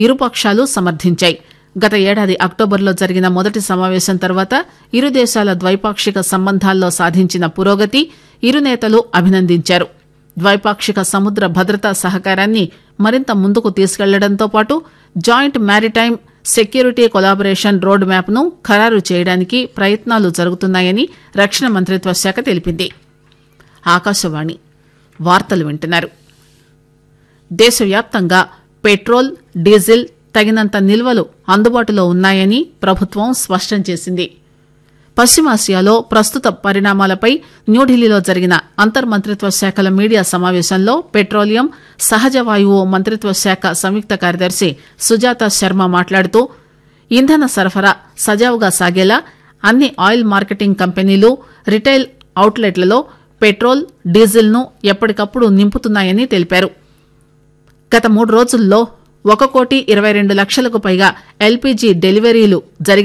ఇరుపక్షాలు సమర్థించాయి గత ఏడాది అక్టోబర్లో జరిగిన మొదటి సమావేశం తర్వాత ఇరు దేశాల ద్వైపాక్షిక సంబంధాల్లో సాధించిన పురోగతి ఇరు నేతలు అభినందించారు ద్వైపాక్షిక సముద్ర భద్రతా సహకారాన్ని మరింత ముందుకు తీసుకెళ్లడంతో పాటు joint maritime security collaboration road map ను ఖరారు చేయడానికి ప్రయత్నాలు జరుగుతున్నాయని రక్షణ మంత్రిత్వ శాఖ తెలిపింది ఆకాశవాణి వార్తలు వింటున్నారు దేశవ్యాప్తంగా పెట్రోల్ డీజిల్ తగినంత నిల్వలు అందుబాటులో ఉన్నాయని ప్రభుత్వం స్పష్టం చేసింది పశ్చిమాసియాలో ప్రస్తుత పరిణామాలపై న్యూఢిల్లీలో జరిగిన అంతర్మంత్రిత్వ శాఖల మీడియా సమావేశంలో పెట్రోలియం సహజ వాయువు మంత్రిత్వ శాఖ సంయుక్త కార్యదర్శి సుజాత శర్మ మాట్లాడుతూ ఇంధన సరఫరా సజావుగా సాగేలా అన్ని ఆయిల్ మార్కెటింగ్ కంపెనీలు రిటైల్ అవుట్లెట్లలో పెట్రోల్ డీజిల్ ను ఎప్పటికప్పుడు నింపుతున్నాయని తెలిపారు గత మూడు రోజుల్లో ఒక కోటి ఇరవై రెండు లక్షలకు పైగా ఎల్పీజీ డెలివరీలు జరిగి